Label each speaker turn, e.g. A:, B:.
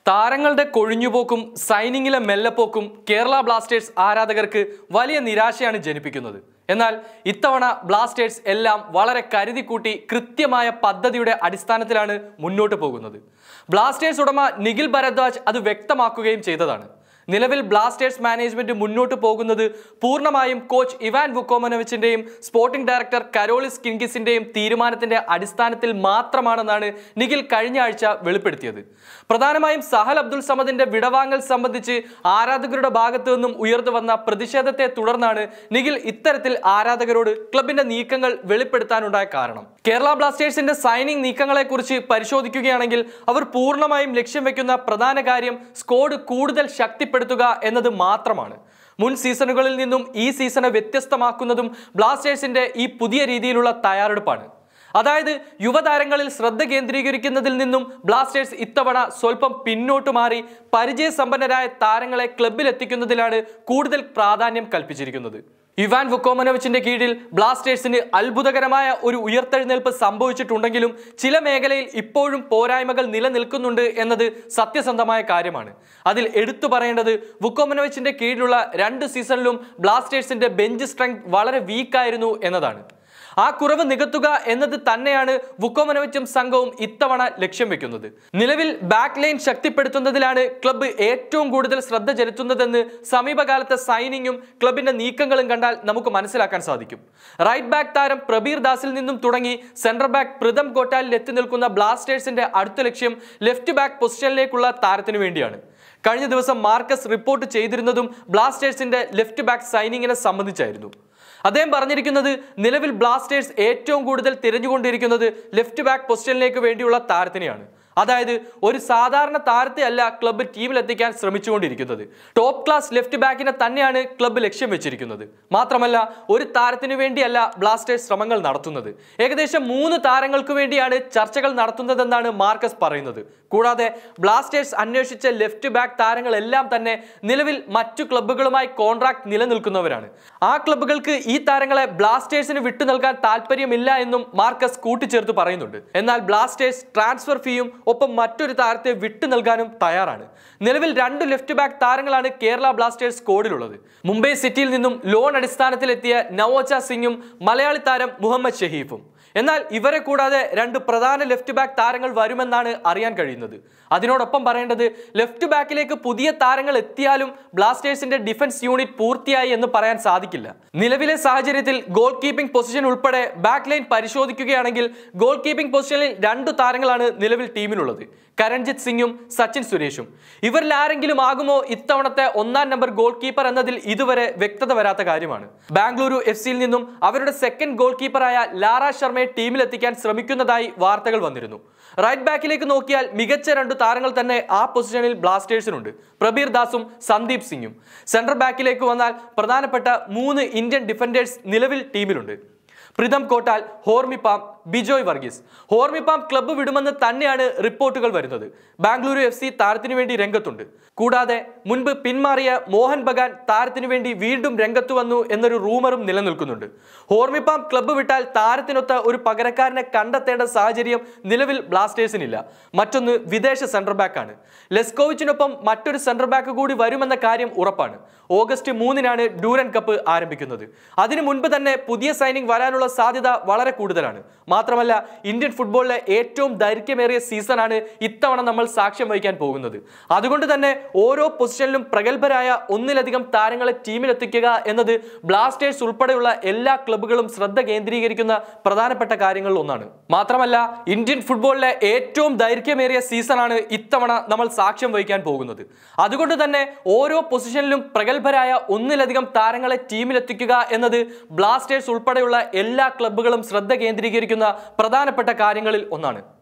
A: താരങ്ങളുടെ കൊഴിഞ്ഞുപോക്കും സൈനിങ്ങിലെ മെല്ലപ്പോക്കും കേരള ബ്ലാസ്റ്റേഴ്സ് ആരാധകർക്ക് വലിയ നിരാശയാണ് ജനിപ്പിക്കുന്നത് എന്നാൽ ഇത്തവണ ബ്ലാസ്റ്റേഴ്സ് എല്ലാം വളരെ കരുതിക്കൂട്ടി കൃത്യമായ പദ്ധതിയുടെ അടിസ്ഥാനത്തിലാണ് മുന്നോട്ട് പോകുന്നത് ബ്ലാസ്റ്റേഴ്സ് ഉടമ നിഖിൽ ഭരദ്വാജ് അത് വ്യക്തമാക്കുകയും ചെയ്തതാണ് നിലവിൽ ബ്ലാസ്റ്റേഴ്സ് മാനേജ്മെന്റ് മുന്നോട്ട് പോകുന്നത് പൂർണ്ണമായും കോച്ച് ഇവാൻ വുക്കോമനോവിച്ചിന്റെയും സ്പോർട്ടിംഗ് ഡയറക്ടർ കരോളിസ് കിൻകിസിന്റെയും തീരുമാനത്തിന്റെ അടിസ്ഥാനത്തിൽ മാത്രമാണെന്നാണ് നിഖിൽ കഴിഞ്ഞ ആഴ്ച വെളിപ്പെടുത്തിയത് പ്രധാനമായും സഹൽ അബ്ദുൾ സമദിന്റെ വിടവാങ്ങൽ സംബന്ധിച്ച് ആരാധകരുടെ ഭാഗത്തു നിന്നും ഉയർന്നു വന്ന പ്രതിഷേധത്തെ തുടർന്നാണ് നിഖിൽ ഇത്തരത്തിൽ ആരാധകരോട് ക്ലബിന്റെ നീക്കങ്ങൾ വെളിപ്പെടുത്താനുണ്ടായ കാരണം കേരള ബ്ലാസ്റ്റേഴ്സിന്റെ സൈനിങ് നീക്കങ്ങളെക്കുറിച്ച് പരിശോധിക്കുകയാണെങ്കിൽ അവർ പൂർണ്ണമായും ലക്ഷ്യം വെക്കുന്ന പ്രധാന കാര്യം സ്കോഡ് കൂടുതൽ ശക്തിപ്പെടുത്തുക എന്നത് മാത്രമാണ് മുൻ സീസണുകളിൽ നിന്നും ഈ സീസണെ വ്യത്യസ്തമാക്കുന്നതും ബ്ലാസ്റ്റേഴ്സിന്റെ ഈ പുതിയ രീതിയിലുള്ള തയ്യാറെടുപ്പാണ് അതായത് യുവതാരങ്ങളിൽ ശ്രദ്ധ കേന്ദ്രീകരിക്കുന്നതിൽ നിന്നും ബ്ലാസ്റ്റേഴ്സ് ഇത്തവണ സ്വല്പം പിന്നോട്ട് മാറി പരിചയസമ്പന്നരായ താരങ്ങളെ ക്ലബിൽ എത്തിക്കുന്നതിലാണ് കൂടുതൽ പ്രാധാന്യം കൽപ്പിച്ചിരിക്കുന്നത് ഇവാൻ വുക്കോമനോവിച്ചിന്റെ കീഴിൽ ബ്ലാസ്റ്റേഴ്സിന് അത്ഭുതകരമായ ഒരു ഉയർത്തെഴുന്നേൽപ്പ് സംഭവിച്ചിട്ടുണ്ടെങ്കിലും ചില മേഖലയിൽ ഇപ്പോഴും പോരായ്മകൾ നിലനിൽക്കുന്നുണ്ട് എന്നത് സത്യസന്ധമായ കാര്യമാണ് അതിൽ എടുത്തു പറയേണ്ടത് വുക്കോമനോവിച്ചിന്റെ കീഴിലുള്ള രണ്ട് സീസണിലും ബ്ലാസ്റ്റേഴ്സിന്റെ ബെഞ്ച് സ്ട്രെങ്ത് വളരെ വീക്കായിരുന്നു എന്നതാണ് ആ കുറവ് നികത്തുക എന്നത് തന്നെയാണ് വുക്കോമനോവിച്ചും സംഘവും ഇത്തവണ ലക്ഷ്യം വെക്കുന്നത് നിലവിൽ ബാക്ക് ലൈൻ ശക്തിപ്പെടുത്തുന്നതിലാണ് ക്ലബ്ബ് ഏറ്റവും കൂടുതൽ ശ്രദ്ധ ചെലുത്തുന്നതെന്ന് സമീപകാലത്തെ സൈനിങ്ങും ക്ലബിന്റെ നീക്കങ്ങളും കണ്ടാൽ നമുക്ക് മനസ്സിലാക്കാൻ സാധിക്കും റൈറ്റ് ബാക്ക് താരം പ്രബീർ ദാസിൽ നിന്നും തുടങ്ങി സെൻട്രൽ ബാക്ക് പ്രിതം ഗോട്ടാലിൽ എത്തി നിൽക്കുന്ന ബ്ലാസ്റ്റേഴ്സിന്റെ അടുത്ത ലക്ഷ്യം ലെഫ്റ്റ് ബാക്ക് പൊസിഷനിലേക്കുള്ള താരത്തിനു വേണ്ടിയാണ് കഴിഞ്ഞ ദിവസം മാർക്കസ് റിപ്പോർട്ട് ചെയ്തിരുന്നതും ബ്ലാസ്റ്റേഴ്സിന്റെ ലെഫ്റ്റ് ബാക്ക് സൈനിങ്ങിനെ സംബന്ധിച്ചായിരുന്നു അദ്ദേഹം പറഞ്ഞിരിക്കുന്നത് നിലവിൽ ബ്ലാസ്റ്റേഴ്സ് ഏറ്റവും കൂടുതൽ തിരഞ്ഞുകൊണ്ടിരിക്കുന്നത് ലെഫ്റ്റ് ബാക്ക് പൊസിഷനിലേക്ക് വേണ്ടിയുള്ള താരത്തിനെയാണ് അതായത് ഒരു സാധാരണ താരത്തെ അല്ല ക്ലബ്ബ് ടീമിലെത്തിക്കാൻ ശ്രമിച്ചുകൊണ്ടിരിക്കുന്നത് ടോപ്പ് ക്ലാസ് ലെഫ്റ്റ് ബാക്കിനെ തന്നെയാണ് ക്ലബ്ബ് ലക്ഷ്യം വെച്ചിരിക്കുന്നത് മാത്രമല്ല ഒരു താരത്തിനു വേണ്ടിയല്ല ബ്ലാസ്റ്റേഴ്സ് ശ്രമങ്ങൾ നടത്തുന്നത് ഏകദേശം മൂന്ന് താരങ്ങൾക്ക് വേണ്ടിയാണ് ചർച്ചകൾ നടത്തുന്നതെന്നാണ് മാർക്കസ് പറയുന്നത് കൂടാതെ ബ്ലാസ്റ്റേഴ്സ് അന്വേഷിച്ച ലെഫ്റ്റ് ബാക്ക് താരങ്ങളെല്ലാം തന്നെ നിലവിൽ മറ്റു ക്ലബ്ബുകളുമായി കോൺട്രാക്ട് നിലനിൽക്കുന്നവരാണ് ആ ക്ലബ്ബുകൾക്ക് ഈ താരങ്ങളെ ബ്ലാസ്റ്റേഴ്സിന് വിട്ടു നൽകാൻ താല്പര്യമില്ല എന്നും മാർക്കസ് കൂട്ടിച്ചേർത്ത് പറയുന്നുണ്ട് എന്നാൽ ബ്ലാസ്റ്റേഴ്സ് ട്രാൻസ്ഫർ ഫീയും ഒപ്പം മറ്റൊരു താരത്തെ വിട്ടു നൽകാനും തയ്യാറാണ് നിലവിൽ രണ്ട് ലെഫ്റ്റ് ബാക്ക് താരങ്ങളാണ് കേരള ബ്ലാസ്റ്റേഴ്സ് സ്കോഡിലുള്ളത് മുംബൈ സിറ്റിയിൽ നിന്നും ലോൺ അടിസ്ഥാനത്തിലെത്തിയ നവോച്ച സിംഗും മലയാളി താരം മുഹമ്മദ് ഷഹീഫും എന്നാൽ ഇവരെ കൂടാതെ രണ്ട് പ്രധാന ലെഫ്റ്റ് ബാക്ക് താരങ്ങൾ വരുമെന്നാണ് അറിയാൻ കഴിയുന്നത് അതിനോടൊപ്പം പറയേണ്ടത് ലെഫ്റ്റ് ബാക്കിലേക്ക് പുതിയ താരങ്ങൾ എത്തിയാലും ബ്ലാസ്റ്റേഴ്സിന്റെ ഡിഫൻസ് യൂണിറ്റ് പൂർത്തിയായി എന്ന് പറയാൻ സാധിക്കില്ല നിലവിലെ സാഹചര്യത്തിൽ ഗോൾ കീപ്പിംഗ് പൊസിഷൻ ഉൾപ്പെടെ ബാക്ക് ലൈൻ പരിശോധിക്കുകയാണെങ്കിൽ ഗോൾ കീപ്പിംഗ് പൊസിഷനിൽ രണ്ടു താരങ്ങളാണ് നിലവിൽ ടീമിലുള്ളത് കരൺജിത്ത് സിംഗും സച്ചിൻ സുരേഷും ഇവരിൽ ആരെങ്കിലും ആകുമോ ഇത്തവണത്തെ ഒന്നാം നമ്പർ ഗോൾ കീപ്പർ എന്നതിൽ ഇതുവരെ വ്യക്തത വരാത്ത കാര്യമാണ് ബാംഗ്ലൂരു എഫ് സിയിൽ നിന്നും അവരുടെ സെക്കൻഡ് ഗോൾ കീപ്പറായ ലാറ ശർമ്മയെ ടീമിലെത്തിക്കാൻ ശ്രമിക്കുന്നതായി വാർത്തകൾ വന്നിരുന്നു റൈറ്റ് ബാക്കിലേക്ക് നോക്കിയാൽ മികച്ച രണ്ട് താരങ്ങൾ തന്നെ ആ പൊസിഷനിൽ ബ്ലാസ്റ്റേഴ്സിനുണ്ട് പ്രബീർ ദാസും സന്ദീപ് സിംഗും സെൻട്രൽ ബാക്കിലേക്ക് വന്നാൽ പ്രധാനപ്പെട്ട മൂന്ന് ഇന്ത്യൻ ഡിഫൻഡേഴ്സ് നിലവിൽ ടീമിലുണ്ട് പ്രിതം കോട്ടാൽ ഹോർമിപ്പാം ബിജോയ് വർഗീസ് ഹോർമിപ്പാം ക്ലബ്ബ് വിടുമെന്ന് തന്നെയാണ് റിപ്പോർട്ടുകൾ വരുന്നത് ബാംഗ്ലൂരു എഫ് സി താരത്തിനു വേണ്ടി രംഗത്തുണ്ട് കൂടാതെ മുൻപ് പിന്മാറിയ മോഹൻ ബഗാൻ താരത്തിനു വേണ്ടി വീണ്ടും രംഗത്തു വന്നു എന്നൊരു റൂമറും നിലനിൽക്കുന്നുണ്ട് ഹോർമിപ്പാം ക്ലബ്ബ് വിട്ടാൽ താരത്തിനൊത്ത ഒരു പകരക്കാരനെ കണ്ടെത്തേണ്ട സാഹചര്യം നിലവിൽ ബ്ലാസ്റ്റേഴ്സിനില്ല മറ്റൊന്ന് വിദേശ സെൻട്രൽ ബാക്കാണ് ലെസ്കോവിച്ചിനൊപ്പം മറ്റൊരു സെൻട്രൽ ബാക്ക് കൂടി വരുമെന്ന കാര്യം ഉറപ്പാണ് ഓഗസ്റ്റ് മൂന്നിനാണ് ഡൂരൻ കപ്പ് ആരംഭിക്കുന്നത് അതിനു മുൻപ് തന്നെ പുതിയ സൈനിങ് വരാനുള്ള സാധ്യത വളരെ കൂടുതലാണ് മാത്രമല്ല ഇന്ത്യൻ ഫുട്ബോളിലെ ഏറ്റവും ദൈർഘ്യമേറിയ സീസണാണ് ഇത്തവണ നമ്മൾ സാക്ഷ്യം വഹിക്കാൻ പോകുന്നത് അതുകൊണ്ട് തന്നെ ഓരോ പൊസിഷനിലും പ്രഗത്ഭരായ ഒന്നിലധികം താരങ്ങളെ ടീമിലെത്തിക്കുക എന്നത് ബ്ലാസ്റ്റേഴ്സ് ഉൾപ്പെടെയുള്ള എല്ലാ ക്ലബ്ബുകളും ശ്രദ്ധ കേന്ദ്രീകരിക്കുന്ന പ്രധാനപ്പെട്ട കാര്യങ്ങളിൽ ഒന്നാണ് മാത്രമല്ല ഇന്ത്യൻ ഫുട്ബോളിലെ ഏറ്റവും ദൈർഘ്യമേറിയ സീസണാണ് ഇത്തവണ നമ്മൾ സാക്ഷ്യം വഹിക്കാൻ പോകുന്നത് അതുകൊണ്ട് തന്നെ ഓരോ പൊസിഷനിലും പ്രഗത്ഭരായ ഒന്നിലധികം താരങ്ങളെ ടീമിലെത്തിക്കുക എന്നത് ബ്ലാസ്റ്റേഴ്സ് ഉൾപ്പെടെയുള്ള എല്ലാ ക്ലബ്ബുകളും ശ്രദ്ധ കേന്ദ്രീകരിക്കുന്ന പ്രധാനപ്പെട്ട കാര്യങ്ങളിൽ ഒന്നാണ്